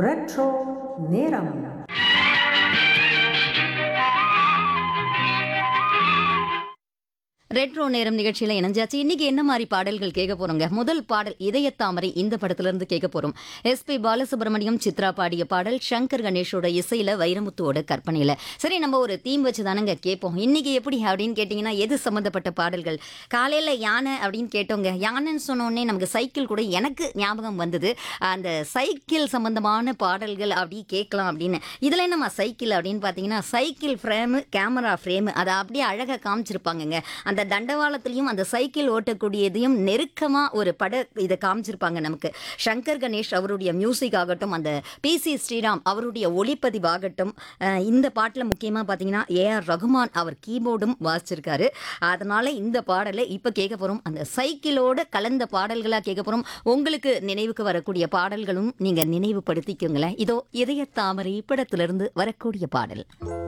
retro நேரம் retro நேரம் நிகழ்ச்சியில இணைஞ்சாச்சு இன்னைக்கு என்ன மாதிரி பாடல்கள் கேட்க போறோங்க முதல் பாடல் இதயத்தாமரை இந்த படத்துல இருந்து கேட்க போறோம் எஸ்பி பாலசுப்ரமணியம் சித்ரா பாடிய பாடல் சங்கர் கணேஷோட இசையில வைரமுத்துவோட கற்பனையில சரி நம்ம ஒரு தீம் வச்சு தானங்க கேட்போம் இன்னைக்கு எப்படி அப்படின்னு கேட்டிங்கன்னா எது சம்மந்தப்பட்ட பாடல்கள் காலையில யானை அப்படின்னு கேட்டோங்க யானைன்னு சொன்னோடனே நமக்கு சைக்கிள் கூட எனக்கு ஞாபகம் வந்தது அந்த சைக்கிள் சம்பந்தமான பாடல்கள் அப்படி கேட்கலாம் அப்படின்னு இதுல என்னம்மா சைக்கிள் அப்படின்னு பார்த்தீங்கன்னா சைக்கிள் ஃப்ரேமு கேமரா ஃப்ரேமு அதை அப்படியே அழகாக காமிச்சிருப்பாங்கங்க அந்த தண்டவாளத்துலேயும் அந்த சைக்கிள் ஓட்டக்கூடியதையும் நெருக்கமாக ஒரு பட இதை காமிச்சிருப்பாங்க நமக்கு சங்கர் கணேஷ் அவருடைய மியூசிக் ஆகட்டும் அந்த பிசி ஸ்ரீராம் அவருடைய ஒளிப்பதிவாகட்டும் அஹ் இந்த பாட்டில் முக்கியமாக பார்த்தீங்கன்னா ஏஆர் ரகுமான் அவர் கீபோர்டும் வாசிச்சிருக்காரு அதனால இந்த பாடலை இப்போ கேட்க போகிறோம் அந்த சைக்கிளோட கலந்த பாடல்களாக கேட்க போகிறோம் உங்களுக்கு நினைவுக்கு வரக்கூடிய பாடல்களும் நீங்கள் நினைவுபடுத்திக்கோங்களேன் இதோ இதய தாமரை படத்திலிருந்து வரக்கூடிய பாடல்